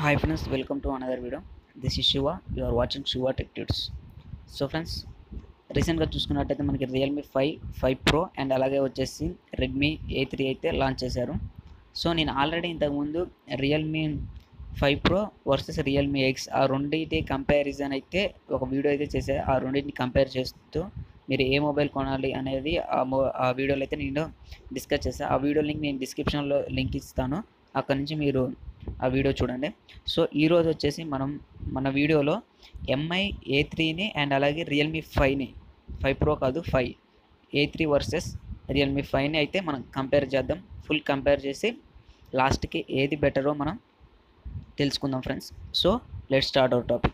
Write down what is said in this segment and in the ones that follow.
hi friends welcome to another video this is Shiva you are watching Shiva tech tuts so friends రీసెంట్గా చూసుకున్నట్టయితే మనకి Realme five five pro and అలాగే వచ్చేసి Redmi A three అయితే launch చేశారు so నేను already ఇంతకుముందు Realme five pro versus Realme X ఆ రెండింటి కంపారిజన్ అయితే ఒక వీడియో అయితే చేశాను ఆ రెండింటిని కంపేర్ చేస్తూ మీరు ఏ మొబైల్ కొనాలి అనేది ఆ మొ ఆ వీడియోలో అయితే నేను డిస్కస్ చేశాను ఆ వీడియో లింక్ నేను డిస్క్రిప్షన్లో లింక్ ఇస్తాను అక్కడ నుంచి మీరు ఆ వీడియో చూడండి సో ఈరోజు వచ్చేసి మనం మన వీడియోలో ఎంఐ ఏ త్రీని అండ్ అలాగే రియల్మీ ఫైవ్ని ఫైవ్ ప్రో కాదు five A three versus Realme ఫైవ్ని అయితే మనం కంపేర్ చేద్దాం ఫుల్ కంపేర్ చేసి లాస్ట్కి ఏది బెటరో మనం తెలుసుకుందాం friends so let start our topic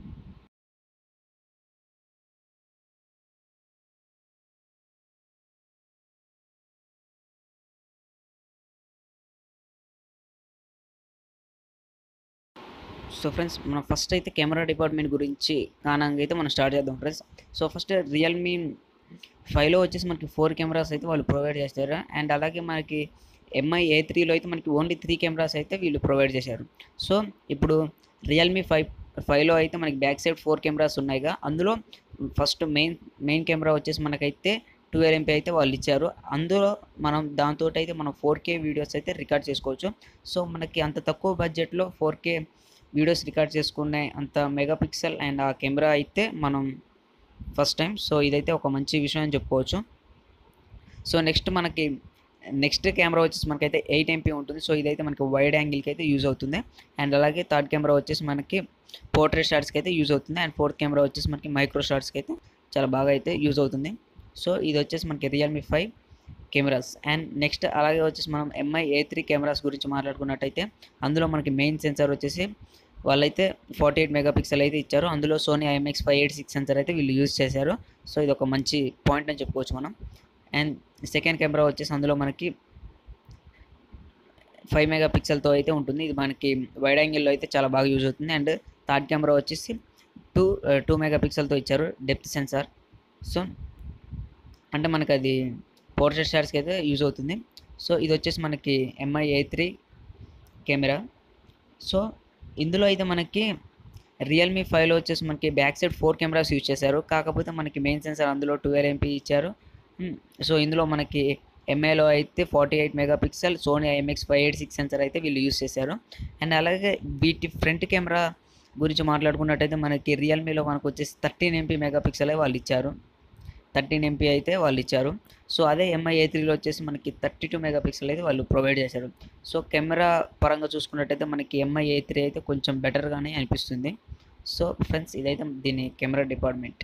so friends మనం ఫస్ట్ అయితే కెమెరా డిపార్ట్మెంట్ గురించి కానంగా అయితే మనం స్టార్ట్ చేద్దాం ఫ్రెండ్స్ సో ఫస్ట్ రియల్మీ ఫైవ్లో వచ్చేసి మనకి ఫోర్ కెమెరాస్ అయితే వాళ్ళు ప్రొవైడ్ చేస్తారు అండ్ అలాగే మనకి ఎంఐ ఏ త్రీలో అయితే మనకి ఓన్లీ త్రీ కెమెరాస్ అయితే వీళ్ళు ప్రొవైడ్ చేశారు సో ఇప్పుడు రియల్మీ ఫైవ్ ఫైవ్లో అయితే మనకి బ్యాక్ సైడ్ ఫోర్ కెమెరాస్ ఉన్నాయిగా అందులో ఫస్ట్ మెయిన్ మెయిన్ కెమెరా వచ్చేసి మనకైతే టూ ఎంపీ అయితే వాళ్ళు ఇచ్చారు అందులో మనం దాంతో అయితే మనం ఫోర్ కే వీడియోస్ అయితే రికార్డ్ చేసుకోవచ్చు సో మనకి అంత తక్కువ బడ్జెట్లో ఫోర్ కే వీడియోస్ రికార్డ్ చేసుకునే అంత మెగాపిక్సెల్ అండ్ ఆ కెమెరా అయితే మనం ఫస్ట్ టైం సో ఇదైతే ఒక మంచి విషయం అని చెప్పుకోవచ్చు సో నెక్స్ట్ మనకి నెక్స్ట్ కెమెరా వచ్చేసి మనకైతే ఎయిట్ ఎంపీ ఉంటుంది సో ఇదైతే మనకి వైడ్ యాంగిల్కి అయితే యూజ్ అవుతుంది అండ్ అలాగే థర్డ్ కెమెరా వచ్చేసి మనకి పోర్ట్రేట్ షాట్స్కి అయితే యూజ్ అవుతుంది అండ్ ఫోర్త్ కెమెరా వచ్చేసి మనకి మైక్రో షాట్స్కి అయితే చాలా బాగా అయితే యూజ్ అవుతుంది సో ఇది వచ్చేసి మనకి Realme five cameras and next అలాగే వచ్చేసి మనం ఎంఐ ఏ త్రీ కెమెరాస్ గురించి మాట్లాడుకున్నట్టయితే అందులో మనకి మెయిన్ సెన్సార్ వచ్చేసి వాళ్ళైతే ఫార్టీ ఎయిట్ మెగాపిక్సెల్ అయితే ఇచ్చారు అందులో Sony IMX five eight six sensor అయితే వీళ్ళు యూజ్ చేశారు సో ఇది ఒక మంచి పాయింట్ అని చెప్పుకోవచ్చు మనం అండ్ సెకండ్ కెమెరా వచ్చేసి అందులో మనకి ఫైవ్ మెగా పిక్సెల్తో అయితే ఉంటుంది ఇది మనకి వైడ్ యాంగిల్లో అయితే చాలా బాగా యూజ్ అవుతుంది అండ్ థర్డ్ కెమెరా వచ్చేసి టూ టూ మెగా పిక్సెల్తో ఇచ్చారు డెప్త్ సెన్సార్ సో అంటే మనకి అది పోర్ట్రేట్ షాట్స్కి అయితే యూజ్ అవుతుంది సో ఇది వచ్చేసి మనకి Mi A three camera so ఇందులో అయితే మనకి రియల్మీ ఫైవ్లో వచ్చేసి మనకి back side four cameras use చేశారు కాకపోతే మనకి మెయిన్ సెన్సార్ అందులో ట్వెల్వ్ ఎంపీ ఇచ్చారు సో ఇందులో మనకి ఎంఏలో అయితే forty eight mega pixel Sony IMX five eight six sensor అయితే వీళ్ళు యూజ్ చేశారు అండ్ అలాగే వీటి ఫ్రంట్ కెమెరా గురించి మాట్లాడుకున్నట్టయితే మనకి రియల్మీలో మనకు వచ్చేసి థర్టీన్ ఎంపీ మెగా పిక్సెల్ వాళ్ళు ఇచ్చారు థర్టీన్ ఎంపీ అయితే వాళ్ళు ఇచ్చారు సో అదే ఎంఐ ఏ త్రీలో వచ్చేసి మనకి థర్టీ టూ మెగా పిక్సెల్ అయితే వాళ్ళు ప్రొవైడ్ చేశారు సో కెమెరా పరంగా చూసుకున్నట్టయితే మనకి ఎంఐ ఏ త్రీ అయితే కొంచెం బెటర్గానే అనిపిస్తుంది సో ఫ్రెండ్స్ ఇదైతే దీని camera department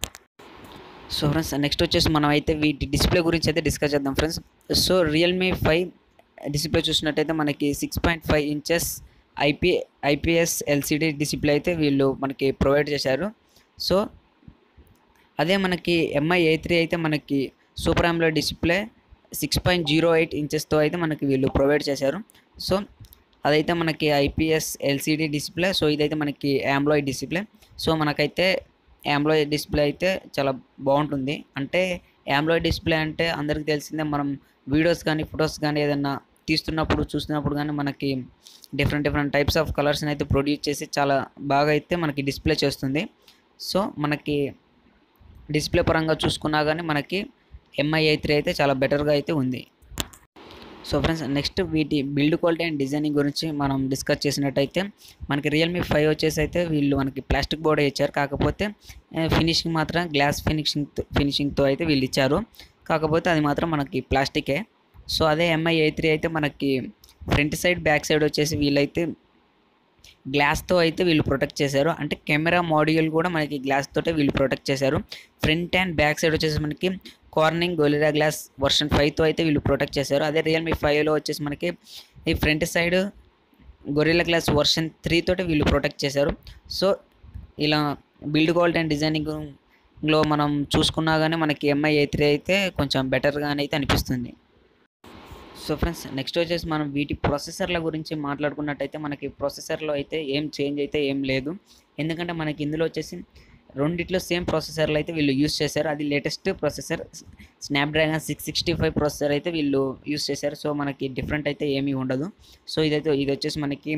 so friends next వచ్చేసి మనం అయితే వీటి డిస్ప్లే గురించి అయితే డిస్కస్ చేద్దాం friends so Realme five display చూసినట్టయితే మనకి six point five inches IP IPS LCD display అయితే వీళ్ళు మనకి ప్రొవైడ్ చేశారు సో అదే మనకి ఎంఐ ఏ త్రీ అయితే మనకి సూపర్ ఆమ్లో display six point zero eight ఇంచెస్తో అయితే మనకి వీళ్ళు ప్రొవైడ్ చేశారు సో అదైతే మనకి ఐపీఎస్ ఎల్సిడి డిస్ప్లే సో ఇదైతే మనకి ఆంబ్లాయిడ్ డిస్ప్లే సో మనకైతే ఆంబ్లాయిడ్ డిస్ప్లే అయితే చాలా బాగుంటుంది అంటే ఆంబ్లాయిడ్ డిస్ప్లే అంటే అందరికీ తెలిసిందే మనం వీడియోస్ కానీ ఫొటోస్ కానీ ఏదైనా తీస్తున్నప్పుడు చూస్తున్నప్పుడు కానీ మనకి డిఫరెంట్ డిఫరెంట్ టైప్స్ ఆఫ్ కలర్స్ని అయితే ప్రొడ్యూస్ చేసి చాలా బాగా అయితే మనకి డిస్ప్లే చేస్తుంది సో మనకి డిస్ప్లే పరంగా చూసుకున్నా కానీ మనకి ఎంఐ ఐ త్రీ అయితే చాలా బెటర్గా అయితే ఉంది సో ఫ్రెండ్స్ నెక్స్ట్ వీటి బిల్డ్ క్వాలిటీ అండ్ డిజైనింగ్ గురించి మనం డిస్కస్ చేసినట్టయితే మనకి రియల్మీ ఫైవ్ వచ్చేసి అయితే వీళ్ళు మనకి ప్లాస్టిక్ బోర్డ్ ఇచ్చారు కాకపోతే ఫినిషింగ్ మాత్రం గ్లాస్ ఫినిషింగ్ ఫినిషింగ్తో అయితే వీళ్ళు ఇచ్చారు కాకపోతే అది మాత్రం మనకి ప్లాస్టికే సో అదే ఎంఐ ఏ త్రీ అయితే మనకి ఫ్రంట్ సైడ్ బ్యాక్ సైడ్ వచ్చేసి వీళ్ళైతే గ్లాస్తో అయితే వీళ్ళు ప్రొటెక్ట్ చేశారు అంటే కెమెరా మాడ్యూల్ కూడా మనకి గ్లాస్ తోటే వీళ్ళు ప్రొటెక్ట్ చేశారు ఫ్రంట్ అండ్ బ్యాక్ సైడ్ వచ్చేసి మనకి కార్నింగ్ గొలిరా గ్లాస్ వర్షన్ ఫైవ్తో అయితే వీళ్ళు ప్రొటెక్ట్ చేశారు అదే రియల్మీ ఫైవ్లో వచ్చేసి మనకి ఈ front side Gorilla glass version three తోటి వీళ్ళు ప్రొటెక్ట్ చేశారు సో ఇలా బిల్డ్ క్వాలిటీ అండ్ డిజైనింగ్లో మనం చూసుకున్నా కానీ మనకి ఎంఐ ఏ త్రీ అయితే కొంచెం బెటర్గానే అయితే అనిపిస్తుంది సో ఫ్రెండ్స్ నెక్స్ట్ వచ్చేసి మనం వీటి ప్రొసెసర్ల గురించి మాట్లాడుకున్నట్టయితే మనకి ప్రొసెసర్లో అయితే ఏం చేంజ్ అయితే ఏం లేదు ఎందుకంటే మనకి ఇందులో వచ్చేసి రెండిట్లో సేమ్ ప్రాసెసర్లు అయితే వీళ్ళు యూస్ చేశారు అది latest processor Snapdragon six sixty five processor అయితే వీళ్ళు యూస్ చేశారు సో మనకి డిఫరెంట్ అయితే ఏమీ ఉండదు సో ఇదైతే ఇది వచ్చేసి మనకి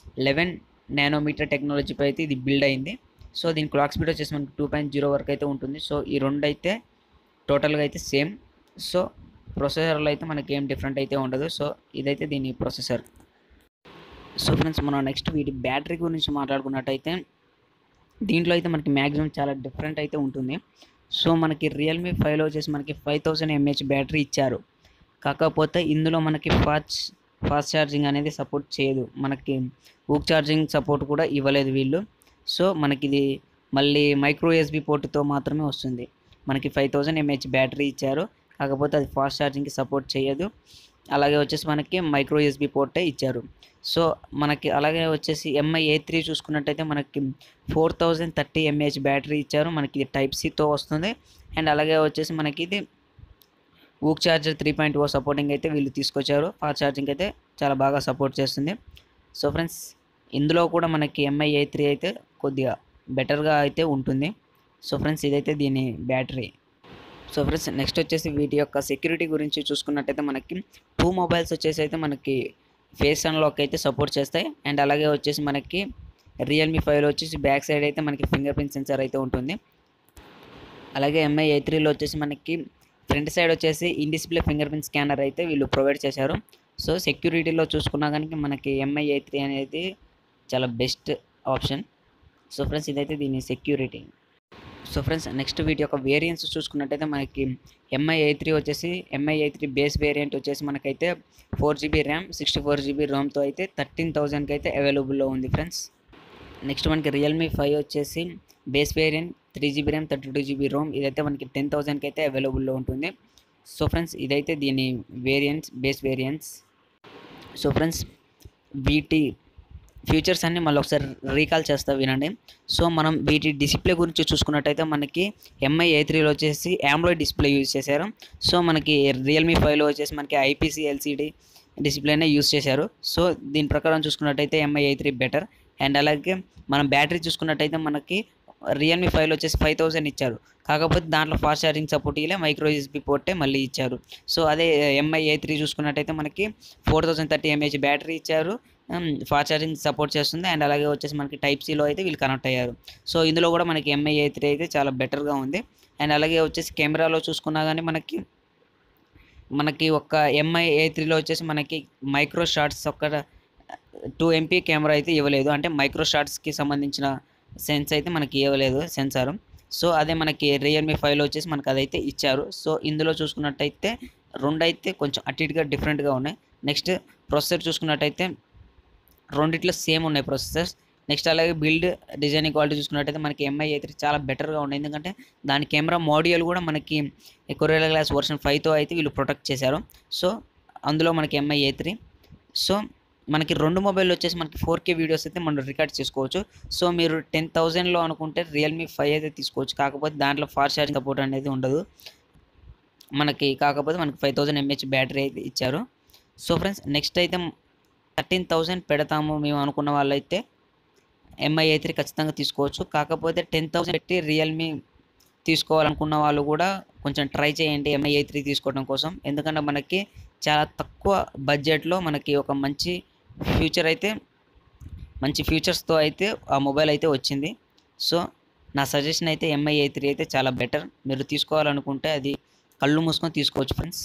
లెవెన్ నానోమీటర్ టెక్నాలజీపై అయితే ఇది బిల్డ్ అయింది సో దీని క్లాక్ స్పీడ్ వచ్చేసి మనకి టూ పాయింట్ జీరో వరకు అయితే ఉంటుంది సో ఈ రెండు అయితే టోటల్గా అయితే సేమ్ సో ప్రొసెసర్లో అయితే మనకి ఏం డిఫరెంట్ అయితే ఉండదు సో ఇదైతే దీని ప్రొసెసర్ సో ఫ్రెండ్స్ మనం నెక్స్ట్ వీటి బ్యాటరీ గురించి మాట్లాడుకున్నట్టయితే దీంట్లో అయితే మనకి మ్యాక్సిమం చాలా డిఫరెంట్ అయితే ఉంటుంది సో మనకి రియల్మీ ఫైవ్లో వచ్చేసి మనకి ఫైవ్ థౌసండ్ ఎంహెచ్ బ్యాటరీ ఇచ్చారు కాకపోతే ఇందులో మనకి ఫాస్ట్ ఫాస్ట్ ఛార్జింగ్ అనేది సపోర్ట్ చేయదు మనకి ఊక్ ఛార్జింగ్ సపోర్ట్ కూడా ఇవ్వలేదు వీళ్ళు సో మనకి ఇది మళ్ళీ మైక్రో ఎస్బి పోర్టుతో మాత్రమే వస్తుంది మనకి ఫైవ్ థౌజండ్ ఎంహెచ్ బ్యాటరీ ఇచ్చారు కాకపోతే అది ఫాస్ట్ ఛార్జింగ్కి సపోర్ట్ చేయదు అలాగే వచ్చేసి మనకి మైక్రో ఎస్బి పోర్టే ఇచ్చారు సో మనకి అలాగే వచ్చేసి ఎంఐ ఏ త్రీ చూసుకున్నట్టయితే మనకి four thousand thirty mAh battery ఇచ్చారు మనకి ఇది టైప్ సితో వస్తుంది అండ్ అలాగే వచ్చేసి మనకి ఇది VOOC charger three point O supporting అయితే వీళ్ళు తీసుకొచ్చారు ఫాస్ట్ ఛార్జింగ్ అయితే చాలా బాగా సపోర్ట్ చేస్తుంది సో ఫ్రెండ్స్ ఇందులో కూడా మనకి ఎంఐ ఏ త్రీ అయితే కొద్దిగా బెటర్గా అయితే ఉంటుంది సో ఫ్రెండ్స్ ఇదైతే దీని బ్యాటరీ సో ఫ్రెండ్స్ నెక్స్ట్ వచ్చేసి వీటి యొక్క సెక్యూరిటీ గురించి చూసుకున్నట్టయితే మనకి టూ మొబైల్స్ వచ్చేసి అయితే మనకి ఫేస్ అన్లాక్ అయితే సపోర్ట్ చేస్తాయి అండ్ అలాగే వచ్చేసి మనకి రియల్మీ ఫైవ్లో వచ్చేసి బ్యాక్ సైడ్ అయితే మనకి ఫింగర్ ప్రింట్ సెన్సార్ అయితే ఉంటుంది అలాగే ఎంఐ ఏ త్రీలో వచ్చేసి మనకి ఫ్రంట్ సైడ్ వచ్చేసి in display fingerprint scanner అయితే వీళ్ళు ప్రొవైడ్ చేశారు సో సెక్యూరిటీలో చూసుకున్నా కనుక మనకి ఎంఐ ఏ త్రీ అనేది చాలా బెస్ట్ ఆప్షన్ సో ఫ్రెండ్స్ ఇదైతే దీని సెక్యూరిటీ సో ఫ్రెండ్స్ నెక్స్ట్ వీటి యొక్క వేరియంట్స్ చూసుకున్నట్టయితే మనకి ఎంఐ ఏ త్రీ వచ్చేసి Mi A three base variant వచ్చేసి మనకైతే four GB RAM sixty four GB రోమ్తో అయితే థర్టీన్ థౌజండ్కి అయితే అవైలబుల్లో ఉంది ఫ్రెండ్స్ నెక్స్ట్ మనకి రియల్మీ ఫైవ్ వచ్చేసి base variant three GB RAM thirty two GB ROM ఇదైతే మనకి టెన్ థౌజండ్కి అయితే అవైలబుల్లో ఉంటుంది సో ఫ్రెండ్స్ ఇదైతే దీని variants base variants so friends వీటి ఫీచర్స్ అన్ని మళ్ళీ ఒకసారి రీకాల్ చేస్తా వినండి సో మనం వీటి డిస్ప్లే గురించి చూసుకున్నట్టయితే మనకి ఎంఐ ఏ త్రీలో వచ్చేసి ఆండ్రాయిడ్ డిస్ప్లే యూజ్ చేశారు సో మనకి రియల్మీ ఫైవ్లో వచ్చేసి మనకి ఐపీసీ ఎల్సీడీ డిస్ప్లేనే యూజ్ చేశారు సో దీని ప్రకారం చూసుకున్నట్టయితే Mi A three better and అలాగే మనం బ్యాటరీ చూసుకున్నట్టయితే మనకి రియల్మీ ఫైవ్లో వచ్చేసి ఫైవ్ థౌసండ్ ఇచ్చారు కాకపోతే దాంట్లో ఫాస్ట్ ఛార్జింగ్ సపోర్ట్ ఇలే మైక్రో యూఎస్బీ పోర్టే మళ్ళీ ఇచ్చారు సో అదే ఎంఐ ఏ త్రీ చూసుకున్నట్టయితే మనకి four thousand thirty mAh battery ఇచ్చారు ఫాస్ట్ ఛార్జింగ్ సపోర్ట్ చేస్తుంది అండ్ అలాగే వచ్చేసి మనకి టైప్ సిలో అయితే వీళ్ళు కనెక్ట్ అయ్యారు సో ఇందులో కూడా మనకి ఎంఐ ఏ త్రీ అయితే చాలా బెటర్గా ఉంది అండ్ అలాగే వచ్చేసి కెమెరాలో చూసుకున్నా కానీ మనకి మనకి ఒక ఎంఐ ఏ త్రీలో వచ్చేసి మనకి మైక్రో షాట్స్ ఒక టూ ఎంపీ కెమెరా అయితే ఇవ్వలేదు అంటే మైక్రో షాట్స్కి సంబంధించిన సెన్స్ అయితే మనకి ఇవ్వలేదు సెన్సార్ సో అదే మనకి రియల్మీ ఫైవ్లో వచ్చేసి మనకి అదైతే ఇచ్చారు సో ఇందులో చూసుకున్నట్టయితే రెండు అయితే కొంచెం అటు ఇటుగా డిఫరెంట్గా ఉన్నాయి నెక్స్ట్ ప్రొసెసర్ చూసుకున్నట్టయితే రెండిట్లో సేమ్ ఉన్నాయి ప్రొసెసర్స్ నెక్స్ట్ అలాగే బిల్డ్ డిజైనింగ్ క్వాలిటీ చూసుకున్నట్టయితే మనకి ఎంఐ అయితే చాలా బెటర్గా ఉన్నాయి ఎందుకంటే దాని కెమెరా మోడ్యూల్ కూడా మనకి కొరియర్ గ్లాస్ వర్షన్ ఫైవ్తో అయితే వీళ్ళు ప్రొటెక్ట్ చేశారు సో అందులో మనకి ఎంఐ ఏ త్రీ సో మనకి రెండు మొబైల్ వచ్చేసి మనకి ఫోర్ కే వీడియోస్ అయితే మనం రికార్డ్ చేసుకోవచ్చు సో మీరు టెన్ థౌజండ్లో అనుకుంటే రియల్మీ ఫైవ్ అయితే తీసుకోవచ్చు కాకపోతే దాంట్లో ఫాస్ట్ ఛార్జింగ్ సపోర్ట్ అనేది ఉండదు మనకి కాకపోతే మనకి ఫైవ్ థౌజండ్ ఎంహెచ్ బ్యాటరీ అయితే ఇచ్చారు సో ఫ్రెండ్స్ నెక్స్ట్ అయితే థర్టీన్ థౌజండ్ పెడతాము మేము అనుకున్న వాళ్ళైతే ఎంఐ ఏ త్రీ ఖచ్చితంగా తీసుకోవచ్చు కాకపోతే టెన్ థౌసండ్ పెట్టి రియల్మీ తీసుకోవాలనుకున్న వాళ్ళు కూడా కొంచెం ట్రై చేయండి ఎంఐ ఏ త్రీ తీసుకోవడం కోసం ఎందుకంటే మనకి చాలా తక్కువ బడ్జెట్లో మనకి ఒక మంచి ఫ్యూచర్ అయితే మంచి ఫీచర్స్తో అయితే ఆ మొబైల్ అయితే వచ్చింది సో నా సజెషన్ అయితే ఎంఐ ఏ త్రీ అయితే చాలా బెటర్ మీరు తీసుకోవాలనుకుంటే అది కళ్ళు మూసుకొని తీసుకోవచ్చు ఫ్రెండ్స్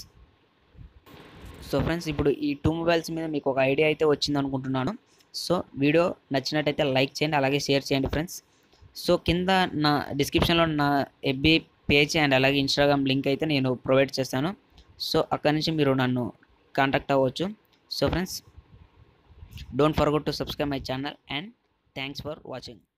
సో ఫ్రెండ్స్ ఇప్పుడు ఈ టూ మొబైల్స్ మీద మీకు ఒక ఐడియా అయితే వచ్చింది అనుకుంటున్నాను సో వీడియో నచ్చినట్టయితే లైక్ చేయండి అలాగే షేర్ చేయండి ఫ్రెండ్స్ సో కింద నా డిస్క్రిప్షన్లో నా ఎఫ్బి పేజ్ అండ్ అలాగే ఇన్స్టాగ్రామ్ లింక్ అయితే నేను ప్రొవైడ్ చేస్తాను సో అక్కడి నుంచి మీరు నన్ను కాంటాక్ట్ అవ్వచ్చు so friends don't forgot to subscribe my channel and thanks for watching